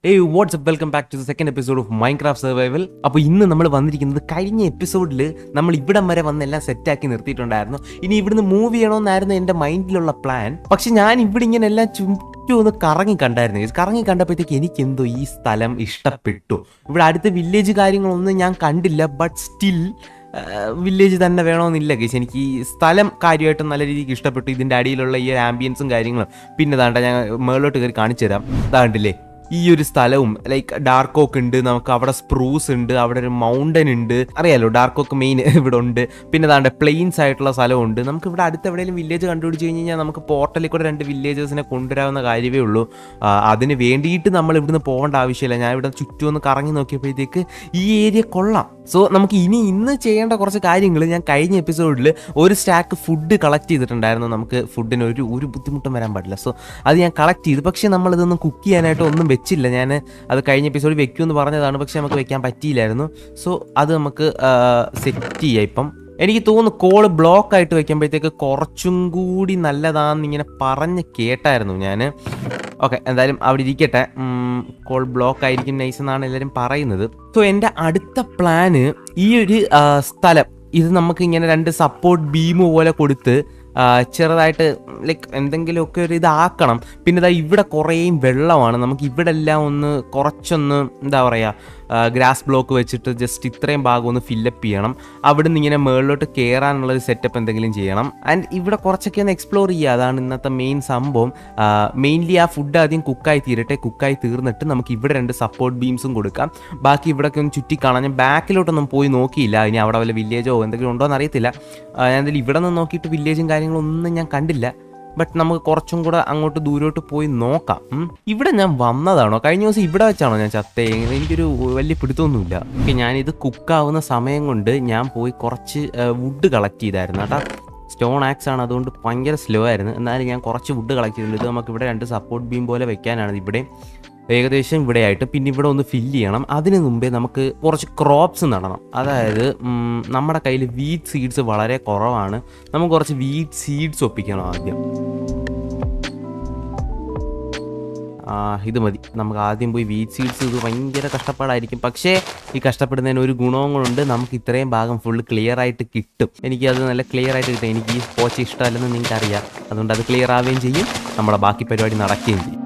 ഏയ് what's up welcome back to the second episode of Minecraft survival അപ്പോൾ ഇന്ന് നമ്മൾ വന്നിരിക്കുന്നത് കഴിഞ്ഞ എപ്പിസോഡിൽ നമ്മൾ ഇവിടം വരെ വന്ന് എല്ലാം സെറ്റാക്കി നിർത്തിയിട്ടുണ്ടായിരുന്നു ഇനി ഇവിടുന്ന് മൂവ് ചെയ്യണമെന്നായിരുന്നു എൻ്റെ മൈൻഡിലുള്ള പ്ലാൻ പക്ഷെ ഞാൻ ഇവിടെ ഇങ്ങനെ എല്ലാം ചുറ്റും ഒന്ന് കറങ്ങി കണ്ടായിരുന്നു Guys. കറങ്ങി കണ്ടപ്പോഴത്തേക്ക് എനിക്ക് എന്തോ ഈ സ്ഥലം ഇഷ്ടപ്പെട്ടു ഇവിടെ അടുത്ത വില്ലേജ് കാര്യങ്ങളൊന്നും ഞാൻ കണ്ടില്ല ബട്ട് സ്റ്റിൽ വില്ലേജ് തന്നെ വേണമെന്നില്ല ഗൈസ് എനിക്ക് ഈ സ്ഥലം കാര്യമായിട്ട് നല്ല രീതിക്ക് ഇഷ്ടപ്പെട്ടു ഇതിൻ്റെ അടിയിലുള്ള ഈ ഒരു ആംബിയൻസും കാര്യങ്ങളും പിന്നെ താണ്ട ഞാൻ മേളിലോട്ട് കയറി കാണിച്ചു തരാം താണ്ടില്ലേ ഈ ഒരു സ്ഥലവും ലൈക്ക് ഡാർക്ക് ഓക്ക് ഉണ്ട് നമുക്ക് അവിടെ സ്പ്രൂസ് ഉണ്ട് അവിടെ ഒരു മൗണ്ടൻ ഉണ്ട് അറിയാലോ ഡാർക്ക് ഓക്ക് മെയിൻ ഇവിടെ ഉണ്ട് പിന്നെ താണ്ട പ്ലെയിൻസ് ആയിട്ടുള്ള സ്ഥലമുണ്ട് നമുക്ക് ഇവിടെ അടുത്ത് എവിടെയെങ്കിലും വില്ലേജ് കണ്ടുപിടിച്ച് കഴിഞ്ഞ് കഴിഞ്ഞാൽ നമുക്ക് പോർട്ടലിൽ കൂടെ രണ്ട് വില്ലേജസിനെ കൊണ്ടുവരാവുന്ന കാര്യമേ ഉള്ളൂ ആ, അതിന് വേണ്ടിയിട്ട് നമ്മൾ ഇവിടുന്ന് പോകേണ്ട ആവശ്യമില്ല ഞാൻ ഇവിടെ ചുറ്റും ഒന്ന് കറങ്ങി നോക്കിയപ്പോഴത്തേക്ക് ഈ ഏരിയ കൊള്ളാം സോ നമുക്ക് ഇനി ഇന്ന് ചെയ്യേണ്ട കുറച്ച് കാര്യങ്ങൾ ഞാൻ കഴിഞ്ഞ എപ്പിസോഡിൽ ഒരു സ്റ്റാക്ക് ഫുഡ് കളക്ട് ചെയ്തിട്ടുണ്ടായിരുന്നു നമുക്ക് ഫുഡിന് ഒരു ഒരു ബുദ്ധിമുട്ടും വരാൻ പാടില്ല സോ അത് ഞാൻ കളക്ട് ചെയ്തു പക്ഷേ നമ്മളിതൊന്നും കുക്ക് ചെയ്യാനായിട്ട് ഒന്നും വെച്ചില്ല ഞാൻ അത് കഴിഞ്ഞ എപ്പിസോഡിൽ വെക്കുമെന്ന് പറഞ്ഞതാണ് പക്ഷേ നമുക്ക് വെക്കാൻ പറ്റിയില്ലായിരുന്നു സോ അത് നമുക്ക് സെറ്റ് ചെയ്യാം ഇപ്പം എനിക്ക് തോന്നുന്നു കോള് ബ്ലോക്ക് ആയിട്ട് വെക്കുമ്പോഴത്തേക്ക് കുറച്ചും കൂടി നല്ലതാണെന്ന് ഇങ്ങനെ പറഞ്ഞ് കേട്ടായിരുന്നു ഞാൻ ഓക്കെ എന്തായാലും അവിടെ ഇരിക്കട്ടെ കോൾ ബ്ലോക്ക് ആയിരിക്കും നൈസ് എന്നാണ് എല്ലാവരും പറയുന്നത് സോ എൻ്റെ അടുത്ത പ്ലാന് ഈ ഒരു ആ, സ്ഥലം ഇത് നമുക്ക് ഇങ്ങനെ രണ്ട് സപ്പോർട്ട് ബീം പോലെ കൊടുത്ത് ആ, ചെറുതായിട്ട് ലൈക്ക് എന്തെങ്കിലുമൊക്കെ ഒരു ഇതാക്കണം പിന്നെ ഇതാ ഇവിടെ കുറേയും വെള്ളമാണ് നമുക്ക് ഇവിടെ എല്ലാം ഒന്ന് കുറച്ചൊന്ന് എന്താ പറയുക ഗ്രാസ് ബ്ലോക്ക് വെച്ചിട്ട് ജസ്റ്റ് ഇത്രയും ഭാഗം ഒന്ന് ഫില്ലപ്പ് ചെയ്യണം അവിടെ നിന്ന് ഇങ്ങനെ മുകളിലോട്ട് കയറാനുള്ള ഒരു സെറ്റപ്പ് എന്തെങ്കിലും ചെയ്യണം ആൻഡ് ഇവിടെ കുറച്ചൊക്കെ ഒന്ന് എക്സ്പ്ലോർ ചെയ്യുക അതാണ് ഇന്നത്തെ മെയിൻ സംഭവം മെയിൻലി ആ ഫുഡ് ആദ്യം കുക്കായി തീരട്ടെ കുക്കായി തീർന്നിട്ട് നമുക്ക് ഇവിടെ രണ്ട് സപ്പോർട്ട് ബീംസും കൊടുക്കാം ബാക്കി ഇവിടെയൊക്കെ ഒന്ന് ചുറ്റി കാണാം ഞാൻ ബാക്കിലോട്ടൊന്നും പോയി നോക്കിയില്ല ഇനി അവിടെ വല്ല വില്ലേജോ എന്തെങ്കിലും ഉണ്ടോ എന്ന് അറിയത്തില്ല ആ, ഞാൻ എന്തായാലും ഇവിടെ നിന്ന് നോക്കിയിട്ട് വില്ലേജും കാര്യങ്ങളൊന്നും ഞാൻ കണ്ടില്ല ബട്ട് നമുക്ക് കുറച്ചും കൂടെ അങ്ങോട്ട് ദൂരോട്ട് പോയി നോക്കാം ഉം. ഇവിടെ ഞാൻ വന്നതാണോ കഴിഞ്ഞ ദിവസം ഇവിടെ വെച്ചാണോ ഞാൻ ചത്തേ എനിക്കൊരു വലിയ പിടുത്തമൊന്നുമില്ല ഓക്കെ ഞാനിത് കുക്കാവുന്ന സമയം കൊണ്ട് ഞാൻ പോയി കുറച്ച് വുഡ് കളക്ട് ചെയ്തായിരുന്നു കേട്ടോ സ്റ്റോൺ ആക്സ് ആണ് അതുകൊണ്ട് ഭയങ്കര സ്ലോ ആയിരുന്നു എന്നാലും ഞാൻ കുറച്ച് വുഡ് കളക്ട് ചെയ്തിട്ടുണ്ട് ഇത് നമുക്ക് ഇവിടെ രണ്ട് സപ്പോർട്ട് ബീം പോലെ വെക്കാനാണ് ഇവിടെ ഏകദേശം ഇവിടെ ആയിട്ട് പിന്നെ ഇവിടെ ഒന്ന് ഫില്ല് ചെയ്യണം അതിന് മുമ്പേ നമുക്ക് കുറച്ച് ക്രോപ്സ് നടണം അതായത് ഉം, നമ്മുടെ കയ്യിൽ വീറ്റ് സീഡ്സ് വളരെ കുറവാണ് നമുക്ക് കുറച്ച് വീറ്റ് സീഡ്സ് ഒപ്പിക്കണം ആദ്യം ആ, ഇത് മതി നമുക്ക് ആദ്യം പോയി വീറ്റ് സീഡ്സ് ഇത് ഭയങ്കര കഷ്ടപ്പാടായിരിക്കും പക്ഷേ ഈ കഷ്ടപ്പെടുന്നതിന് ഒരു ഗുണവും കൂടെ നമുക്ക് ഇത്രയും ഭാഗം ഫുള്ള് ക്ലിയർ ആയിട്ട് കിട്ടും എനിക്ക് അത് നല്ല ക്ലിയർ ആയിട്ട് കിട്ടും എനിക്ക് ഈ പോച്ച ഇഷ്ടമല്ലെന്ന് നിങ്ങൾക്ക് അറിയാം അതുകൊണ്ട് അത് ക്ലിയർ ആവുകയും ചെയ്യും നമ്മുടെ ബാക്കി പരിപാടി നടക്കുകയും ചെയ്യും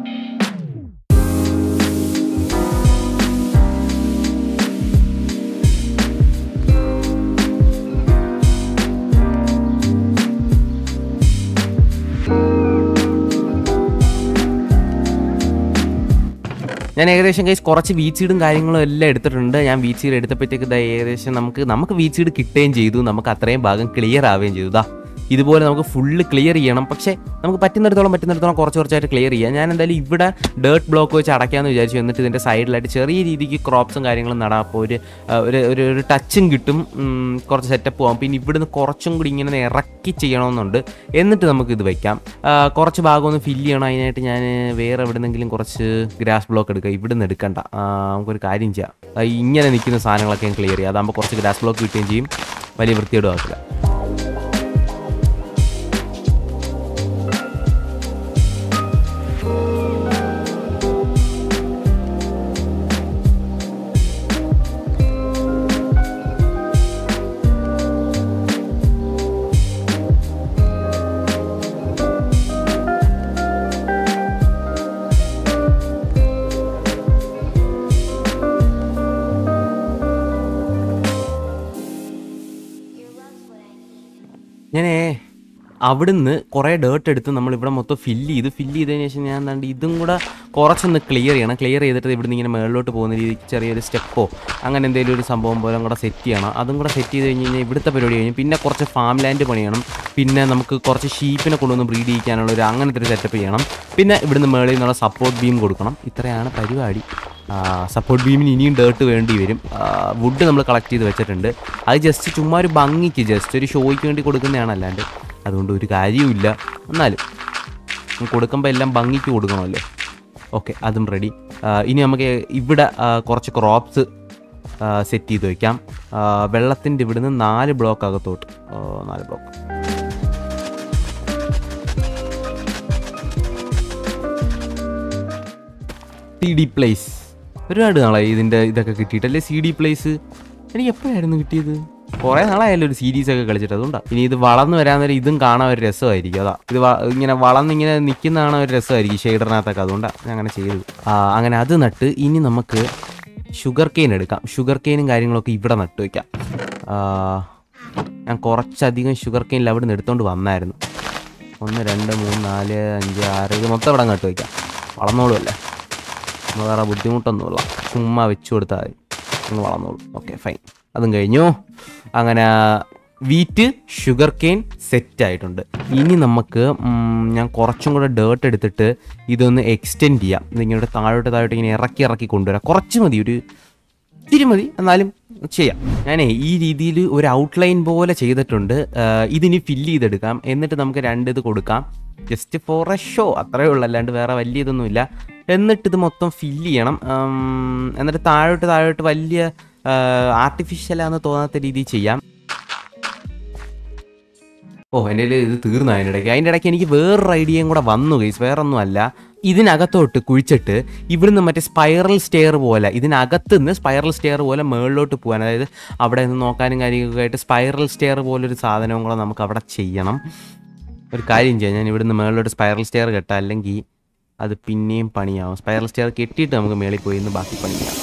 ഞാൻ ഏകദേശം കൈസ് കുറച്ച് വീറ്റ് സീഡും കാര്യങ്ങളും എല്ലാം എടുത്തിട്ടുണ്ട് ഞാൻ വീറ്റ് സീഡ് എടുത്തപ്പോഴത്തേക്ക് ദാ ഏകദേശം നമുക്ക് നമുക്ക് വീറ്റ് സീഡ് കിട്ടുകയും ചെയ്തു നമുക്ക് അത്രയും ഭാഗം ക്ലിയർ ആവുകയും ചെയ്തു ദാ ഇതുപോലെ നമുക്ക് ഫുള്ള് ക്ലിയർ ചെയ്യണം പക്ഷേ നമുക്ക് പറ്റുന്നിടത്തോളം പറ്റുന്നിടത്തോളം കുറച്ച് കുറച്ചായിട്ട് ക്ലിയർ ചെയ്യാം ഞാൻ എന്തായാലും ഇവിടെ ഡേർട്ട് ബ്ലോക്ക് വെച്ച് അടയ്ക്കാമെന്ന് വിചാരിച്ചു എന്നിട്ട് ഇതിൻ്റെ സൈഡിലായിട്ട് ചെറിയ രീതിക്ക് ക്രോപ്സും കാര്യങ്ങളും നടാം അപ്പോൾ ഒരു ആ, ഒരു ഒരു ഒരു ടച്ചും കിട്ടും ഉം, കുറച്ച് സെറ്റപ്പ് പോകാം പിന്നെ ഇവിടുന്ന് കുറച്ചും കൂടി ഇങ്ങനെ ഒന്ന് ഇറക്കി ചെയ്യണമെന്നുണ്ട് എന്നിട്ട് നമുക്ക് ഇത് വെക്കാം ആ, കുറച്ച് ഭാഗം ഒന്ന് ഫില്ല് ചെയ്യണം അതിനായിട്ട് ഞാൻ വേറെ എവിടെന്നെങ്കിലും കുറച്ച് ഗ്രാസ് ബ്ലോക്ക് എടുക്കുക ഇവിടുന്ന് എടുക്കണ്ട ആ, നമുക്കൊരു കാര്യം ചെയ്യാം ആ, ഇങ്ങനെ നിൽക്കുന്ന സാധനങ്ങളൊക്കെ ഞാൻ ക്ലിയർ ചെയ്യാം അതാകുമ്പോൾ കുറച്ച് ഗ്രാസ് ബ്ലോക്ക് കിട്ടുകയും ചെയ്യും വലിയ വൃത്തിയോടും ആക്കില്ല ഞാനേ അവിടുന്ന് കുറേ ഡേർട്ട് എടുത്ത് നമ്മൾ ഇവിടെ മൊത്തം ഫില്ല് ചെയ്ത് ഫില്ല് ചെയ്തതിന് ശേഷം ഞാൻ എന്താണ്ട് ഇതും കൂടെ കുറച്ചൊന്ന് ക്ലിയർ ചെയ്യണം ക്ലിയർ ചെയ്തിട്ട് ഇവിടുന്ന് ഇങ്ങനെ മുകളിലോട്ട് പോകുന്ന രീതിക്ക് ചെറിയൊരു സ്റ്റെപ്പോ അങ്ങനെ എന്തെങ്കിലും ഒരു സംഭവം പോലെ കൂടെ സെറ്റ് ചെയ്യണം അതും കൂടെ സെറ്റ് ചെയ്ത് കഴിഞ്ഞ് കഴിഞ്ഞാൽ ഇവിടുത്തെ പരിപാടി കഴിഞ്ഞ് പിന്നെ കുറച്ച് ഫാം ലാൻഡ് പണിയണം പിന്നെ നമുക്ക് കുറച്ച് ഷീപ്പിനെ കൊണ്ടുവന്ന് ബ്രീഡ് ചെയ്യിക്കാനുള്ള ഒരു അങ്ങനത്തെ ഒരു സെറ്റപ്പ് ചെയ്യണം പിന്നെ ഇവിടുന്ന് മുകളിൽ നിന്നുള്ള സപ്പോർട്ട് ബീം കൊടുക്കണം ഇത്രയാണ് പരിപാടി സപ്പോർട്ട് ബീമിന് ഇനിയും ഡേർട്ട് വേണ്ടി വരും വുഡ് നമ്മൾ കളക്ട് ചെയ്ത് വെച്ചിട്ടുണ്ട് അത് ജസ്റ്റ് ചുമ്മാ ഒരു ഭംഗിക്ക് ജസ്റ്റ് ഒരു ഷോയ്ക്ക് വേണ്ടി കൊടുക്കുന്നതാണ് അല്ലാണ്ട് അതുകൊണ്ട് ഒരു കാര്യവുമില്ല എന്നാലും കൊടുക്കുമ്പോൾ എല്ലാം ഭംഗിക്ക് കൊടുക്കണമല്ലോ ഓക്കെ അതും റെഡി ഇനി നമുക്ക് ഇവിടെ ആ, കുറച്ച് ക്രോപ്സ് സെറ്റ് ചെയ്ത് വയ്ക്കാം വെള്ളത്തിൻ്റെ ഇവിടുന്ന് നാല് ബ്ലോക്ക് അകത്തോട്ട് ആ, നാല് ബ്ലോക്ക് ടി ഡി പ്ലേസ് ഒരുപാട് നാളായി ഇതിൻ്റെ ഇതൊക്കെ കിട്ടിയിട്ട് അല്ലേ സി ഡി പ്ലേസ് എനിക്ക് എപ്പോഴായിരുന്നു കിട്ടിയത് കുറേ നാളായാലും ഒരു സീരീസ് ഒക്കെ കളിച്ചിട്ട് അതുകൊണ്ടാണ് ഇനി ഇത് വളർന്നു വരാൻ നേരം ഇതും കാണാൻ ഒരു രസമായിരിക്കും അതാ ഇത് വ- ഇങ്ങനെ വളർന്നിങ്ങനെ നിൽക്കുന്ന കാണാൻ ഒരു രസമായിരിക്കും ഷെയ്ഡറിനകത്തൊക്കെ അതുകൊണ്ടാണ് ഞാൻ അങ്ങനെ ചെയ്തത് ആ, അങ്ങനെ അത് നട്ട് ഇനി നമുക്ക് ഷുഗർ കെയിൻ എടുക്കാം ഷുഗർ കെയിനും കാര്യങ്ങളൊക്കെ ഇവിടെ നട്ട് വയ്ക്കാം ആ, ഞാൻ കുറച്ചധികം ഷുഗർ കെയിനിൽ അവിടെ നിന്ന് എടുത്തോണ്ട് വന്നായിരുന്നു ഒന്ന് രണ്ട് മൂന്ന് നാല് അഞ്ച് ആറ് ഇത് മൊത്തം ഇവിടെ നട്ട് വയ്ക്കാം വളർന്നോളും അല്ലേ നമ്മൾ വേറെ ബുദ്ധിമുട്ടൊന്നുമില്ല ചുമ്മാ വെച്ചു കൊടുത്താൽ മതി ഒന്ന് വളർന്നോളൂ ഓക്കെ ഫൈൻ അതും കഴിഞ്ഞു അങ്ങനെ വീറ്റ് ഷുഗർ കെയിൻ സെറ്റ് ആയിട്ടുണ്ട് ഇനി നമുക്ക് ഉം, ഞാൻ കുറച്ചും കൂടെ ഡേർട്ട് എടുത്തിട്ട് ഇതൊന്ന് എക്സ്റ്റെൻഡ് ചെയ്യാം ഇതിങ്ങനെ താഴോട്ട് താഴോട്ട് ഇങ്ങനെ ഇറക്കി ഇറക്കി കൊണ്ടുവരാം കുറച്ച് മതി ഒരു ഇത്തിരി മതി എന്നാലും ചെയ്യാം ഞാനേ ഈ രീതിയിൽ ഒരു ഔട്ട്ലൈൻ പോലെ ചെയ്തിട്ടുണ്ട് ആ, ഇതിനി ഫില്ല് ചെയ്തെടുക്കാം എന്നിട്ട് നമുക്ക് രണ്ട് ഇത് കൊടുക്കാം ജസ്റ്റ് ഫോർ എ ഷോ അത്രയേ ഉള്ളൂ അല്ലാണ്ട് വേറെ വലിയ ഇതൊന്നുമില്ല എന്നിട്ട് ഇത് മൊത്തം ഫില്ല് ചെയ്യണം ഉം, എന്നിട്ട് താഴോട്ട് താഴോട്ട് വലിയ ആർട്ടിഫിഷ്യലാന്ന് തോന്നാത്ത രീതിയിൽ ചെയ്യാം ഓ എൻ്റെ കയ്യിൽ ഇത് തീർന്നു അതിൻ്റെ ഇടയ്ക്ക് അതിൻ്റെ ഇടയ്ക്ക് എനിക്ക് വേറൊരു ഐഡിയയും കൂടെ വന്നു ഗൈസ് വേറൊന്നും അല്ല ഇതിനകത്തോട്ട് കുഴിച്ചിട്ട് ഇവിടുന്ന് മറ്റേ സ്പൈറൽ സ്റ്റെയർ പോലെ ഇതിനകത്ത് നിന്ന് സ്പൈറൽ സ്റ്റെയർ പോലെ മുകളിലോട്ട് പോകാൻ അതായത് അവിടെ നിന്ന് നോക്കാനും കാര്യങ്ങളൊക്കെ ആയിട്ട് സ്പൈറൽ സ്റ്റെയർ പോലൊരു സാധനവും കൂടെ നമുക്ക് അവിടെ ചെയ്യണം ഒരു കാര്യം ചെയ്യാം ഞാൻ ഇവിടുന്ന് മുകളിലോട്ട് സ്പൈറൽ സ്റ്റെയർ കെട്ടാം അല്ലെങ്കിൽ അത് പിന്നെയും പണിയാവും സ്പൈറൽ സ്റ്റെയർ കെട്ടിയിട്ട് നമുക്ക് മേളിൽ പോയി ഇന്ന് ബാക്കി പണി ചെയ്യാം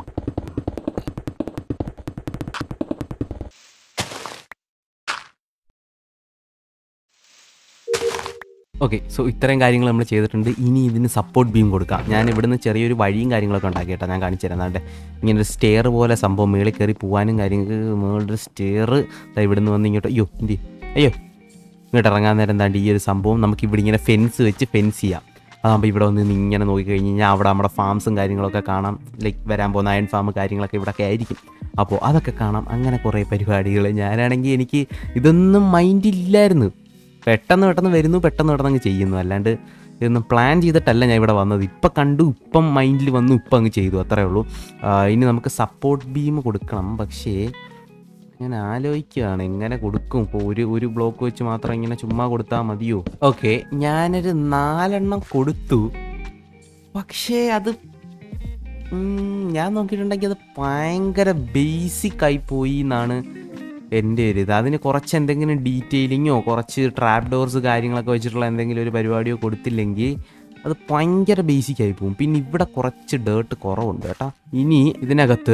ഓക്കെ സോ ഇത്രയും കാര്യങ്ങൾ നമ്മൾ ചെയ്തിട്ടുണ്ട് ഇനി ഇതിന് സപ്പോർട്ട് ബീം കൊടുക്കാം ഞാൻ ഇവിടുന്ന് ചെറിയൊരു വഴിയും കാര്യങ്ങളൊക്കെ ഉണ്ടാക്കി കേട്ടോ ഞാൻ കാണിച്ചു തരാം അതാണ്ട് ഇങ്ങനെ ഒരു സ്റ്റെയർ പോലെ സംഭവം മേളിൽ കയറി പോകാനും കാര്യങ്ങൾക്ക് മേളിൽ സ്റ്റെയർ ഇവിടുന്ന് വന്ന് ഇങ്ങോട്ട് അയ്യോ എന്തി അയ്യോ ഇങ്ങോട്ട് ഇറങ്ങാൻ നേരം എന്താണ്ട് ഈ ഒരു സംഭവം നമുക്ക് ഇവിടെ ഇങ്ങനെ ഫെൻസ് വെച്ച് ഫെൻസ് ചെയ്യാം അതാകുമ്പോൾ ഇവിടെ വന്ന് നിന്ന് ഇങ്ങനെ നോക്കിക്കഴിഞ്ഞ് കഴിഞ്ഞാൽ അവിടെ നമ്മുടെ ഫാംസും കാര്യങ്ങളൊക്കെ കാണാം ലൈക്ക് വരാൻ പോകുന്ന അയൺ ഫാം കാര്യങ്ങളൊക്കെ ഇവിടെയൊക്കെ ആയിരിക്കും അപ്പോൾ അതൊക്കെ കാണാം അങ്ങനെ കുറേ പരിപാടികൾ ഞാനാണെങ്കിൽ എനിക്ക് ഇതൊന്നും മൈൻഡില്ലായിരുന്നു പെട്ടെന്ന് പെട്ടെന്ന് വരുന്നു പെട്ടെന്ന് പെട്ടെന്ന് അങ്ങ് ചെയ്യുന്നു അല്ലാണ്ട് ഇതൊന്നും പ്ലാൻ ചെയ്തിട്ടല്ല ഞാൻ ഇവിടെ വന്നത് ഇപ്പം കണ്ടു ഇപ്പം മൈൻഡിൽ വന്നു ഇപ്പം അങ്ങ് ചെയ്തു അത്രേ ഉള്ളൂ ആ, ഇനി നമുക്ക് സപ്പോർട്ട് ബീം കൊടുക്കണം പക്ഷേ ഞാൻ ആലോചിക്കുകയാണ് എങ്ങനെ കൊടുക്കും ഇപ്പോൾ ഒരു ഒരു ബ്ലോക്ക് വെച്ച് മാത്രം ഇങ്ങനെ ചുമ്മാ കൊടുത്താൽ മതിയോ ഓക്കെ ഞാനൊരു നാലെണ്ണം കൊടുത്തു പക്ഷേ അത് ഉം, ഞാൻ നോക്കിയിട്ടുണ്ടെങ്കിൽ അത് ഭയങ്കര ബേസിക് ആയി പോയി എന്നാണ് എൻ്റെ ഒരു ഇത് അതിന് കുറച്ച് എന്തെങ്കിലും ഡീറ്റെയിലിങ്ങോ കുറച്ച് ട്രാപ്പ് ഡോർസ് കാര്യങ്ങളൊക്കെ വെച്ചിട്ടുള്ള എന്തെങ്കിലും ഒരു പരിപാടിയോ കൊടുത്തില്ലെങ്കിൽ അത് ഭയങ്കര ബേസിക് ആയി പോകും പിന്നെ ഇവിടെ കുറച്ച് ഡേർട്ട് കുറവുണ്ട് കേട്ടോ ഇനി ഇതിനകത്ത്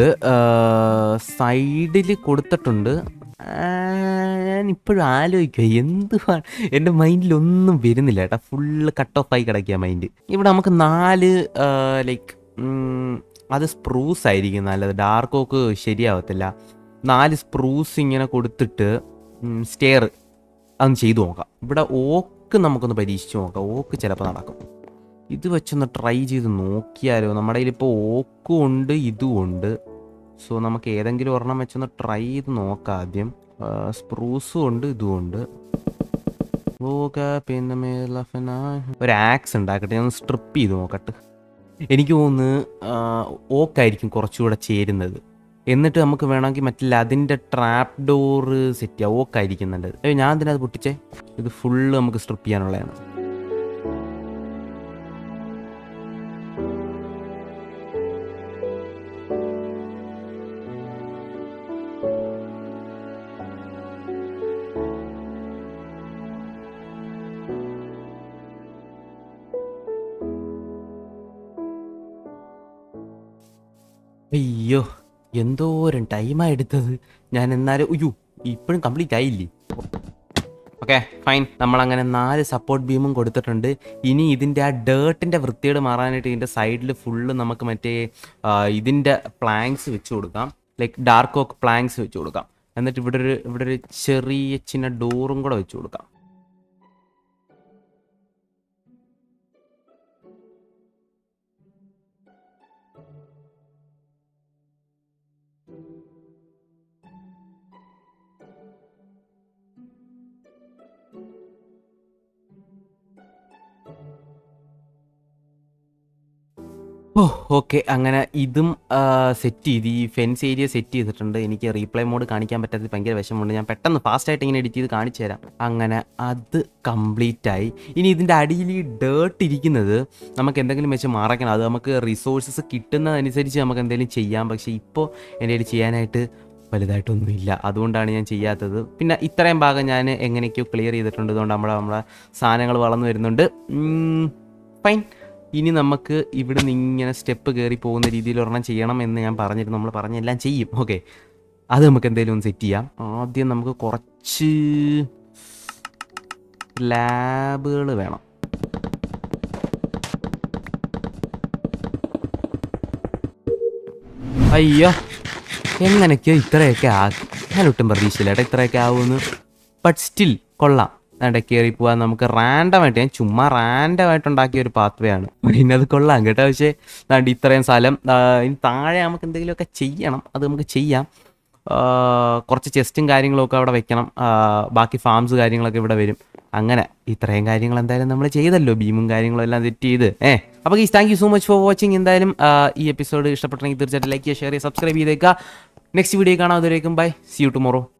സൈഡിൽ കൊടുത്തിട്ടുണ്ട് ആ, ഞാൻ ഇപ്പോഴും ആലോചിക്കുക എന്തുവാ എൻ്റെ മൈൻഡിൽ ഒന്നും വരുന്നില്ല കേട്ടോ ഫുള്ള് കട്ട് ഓഫ് ആയി കിടക്കുക മൈൻഡ് ഇവിടെ നമുക്ക് നാല് ലൈക്ക് അത് സ്പ്രൂസ് ആയിരിക്കും നല്ലത് ഡാർക്ക് ഓക്ക് ശരിയാവത്തില്ല നാല് സ്പ്രൂസ് ഇങ്ങനെ കൊടുത്തിട്ട് സ്റ്റെയർ അതൊന്ന് ചെയ്തു നോക്കാം ഇവിടെ ഓക്ക് നമുക്കൊന്ന് പരീക്ഷിച്ച് നോക്കാം ഓക്ക് ചിലപ്പോൾ നടക്കും ഇത് വെച്ചൊന്ന് ട്രൈ ചെയ്ത് നോക്കിയാലോ നമ്മുടെ കയ്യിൽ ഇപ്പോൾ ഓക്കും ഉണ്ട് ഇതും ഉണ്ട് സോ നമുക്ക് ഏതെങ്കിലും ഒരെണ്ണം വെച്ചൊന്ന് ട്രൈ ചെയ്ത് നോക്കാം ആദ്യം സ്പ്രൂസും ഉണ്ട് ഇതും ഉണ്ട് ഓക പിന്നെ മേലഫന ഒരു ആക്സ് ഉണ്ടാക്കട്ടെ ഞാൻ സ്ട്രിപ്പ് ചെയ്ത് നോക്കട്ടെ എനിക്ക് തോന്നുന്നു ഓക്കായിരിക്കും കുറച്ചുകൂടെ ചേരുന്നത് എന്നിട്ട് നമുക്ക് വേണമെങ്കിൽ മറ്റില്ല അതിൻ്റെ ട്രാപ്പ് ഡോറ് സെറ്റ് ചെയ്യാം ഓക്കായിരിക്കും നല്ലത് ഏയ് ഞാൻ എന്തിനാ അത് പൊട്ടിച്ചേ ഇത് ഫുള്ള് നമുക്ക് സ്ട്രിപ്പ് ചെയ്യാനുള്ളതാണ് അയ്യോ എന്തോരം ടൈമാ എടുത്തത് ഞാൻ എന്നാലും അയ്യോ ഇപ്പോഴും കംപ്ലീറ്റ് ആയില്ലേ ഓക്കെ ഫൈൻ നമ്മളങ്ങനെ നാല് സപ്പോർട്ട് ബീമും കൊടുത്തിട്ടുണ്ട് ഇനി ഇതിൻ്റെ ആ ഡേർട്ടിൻ്റെ വൃത്തിയോട് മാറാനായിട്ട് ഇതിൻ്റെ സൈഡിൽ ഫുള്ള് നമുക്ക് മറ്റേ ആ, ഇതിൻ്റെ പ്ലാങ്ക്സ് വെച്ച് കൊടുക്കാം ലൈക്ക് ഡാർക്ക് ഓക്ക് പ്ലാങ്ക്സ് വെച്ച് കൊടുക്കാം എന്നിട്ട് ഇവിടെ ഒരു ഇവിടെ ഒരു ചെറിയ ചിന്ന ഡോറും കൂടെ വെച്ച് കൊടുക്കാം ഓ ഓക്കെ അങ്ങനെ ഇതും സെറ്റ് ചെയ്ത് ഈ ഫെൻസ് ഏരിയ സെറ്റ് ചെയ്തിട്ടുണ്ട് എനിക്ക് റീപ്ലൈ മോഡ് കാണിക്കാൻ പറ്റാത്തത് ഭയങ്കര വിഷമമുണ്ട് ഞാൻ പെട്ടെന്ന് ഫാസ്റ്റായിട്ട് ഇങ്ങനെ എഡിറ്റ് ചെയ്ത് കാണിച്ചു തരാം അങ്ങനെ അത് കംപ്ലീറ്റ് ആയി ഇനി ഇതിൻ്റെ അടിയിൽ ഈ ഡേർട്ട് ഇരിക്കുന്നത് നമുക്ക് എന്തെങ്കിലും വെച്ച് മറക്കണം അത് നമുക്ക് റിസോഴ്സസ് കിട്ടുന്നതനുസരിച്ച് നമുക്ക് എന്തെങ്കിലും ചെയ്യാം പക്ഷേ ഇപ്പോൾ എൻ്റെ കയ്യിൽ ചെയ്യാനായിട്ട് വലുതായിട്ടൊന്നുമില്ല അതുകൊണ്ടാണ് ഞാൻ ചെയ്യാത്തത് പിന്നെ ഇത്രയും ഭാഗം ഞാൻ എങ്ങനെയൊക്കെയോ ക്ലിയർ ചെയ്തിട്ടുണ്ട് അതുകൊണ്ട് നമ്മുടെ നമ്മുടെ സാധനങ്ങൾ വളർന്നു വരുന്നുണ്ട് ഫൈൻ ഇനി നമുക്ക് ഇവിടെ നിന്ന് ഇങ്ങനെ സ്റ്റെപ്പ് കയറി പോകുന്ന രീതിയിൽ ഒരെണ്ണം ചെയ്യണം എന്ന് ഞാൻ പറഞ്ഞിരുന്നു നമ്മൾ പറഞ്ഞെല്ലാം ചെയ്യും ഓക്കെ അത് നമുക്ക് എന്തെങ്കിലും ഒന്ന് സെറ്റ് ചെയ്യാം ആദ്യം നമുക്ക് കുറച്ച് ലാബുകൾ വേണം അയ്യോ എങ്ങനെയൊക്കെയോ ഇത്രയൊക്കെ ആക്കി ഞാൻ ഒട്ടും പ്രതീക്ഷയില്ല ഏട്ടാ ഇത്രയൊക്കെ ആവുമെന്ന് ബട്ട് സ്റ്റിൽ കൊള്ളാം അവിടെ കയറി പോവാൻ നമുക്ക് റാൻഡമായിട്ട് ഞാൻ ചുമ്മാ റാൻഡമായിട്ട് ഉണ്ടാക്കിയ ഒരു പാത്വേ ആണ് പിന്നെ അത് കൊള്ളാം കേട്ടോ പക്ഷേ ദാണ്ട് ഇത്രയും സ്ഥലം ആ, ഇനി താഴെ നമുക്ക് എന്തെങ്കിലുമൊക്കെ ചെയ്യണം അത് നമുക്ക് ചെയ്യാം ആ, കുറച്ച് ചെസ്റ്റും കാര്യങ്ങളൊക്കെ അവിടെ വെക്കണം ആ, ബാക്കി ഫാംസ് കാര്യങ്ങളൊക്കെ ഇവിടെ വരും അങ്ങനെ ഇത്രയും കാര്യങ്ങൾ എന്തായാലും നമ്മൾ ചെയ്തല്ലോ ബീമും കാര്യങ്ങളും എല്ലാം സെറ്റ് ചെയ്ത് ഏ അപ്പോൾ ഈ thank you so much for watching എന്തായാലും ആ, ഈ എപ്പിസോഡ് ഇഷ്ടപ്പെട്ടെങ്കിൽ തീർച്ചയായിട്ടും ലൈക്ക് ചെയ്യുക ഷെയർ ചെയ്യുക സബ്സ്ക്രൈബ് ചെയ്തേക്കുക നെക്സ്റ്റ് വീഡിയോ കാണാം അതുവരേക്കും ബൈ സി യു ടുമോറോ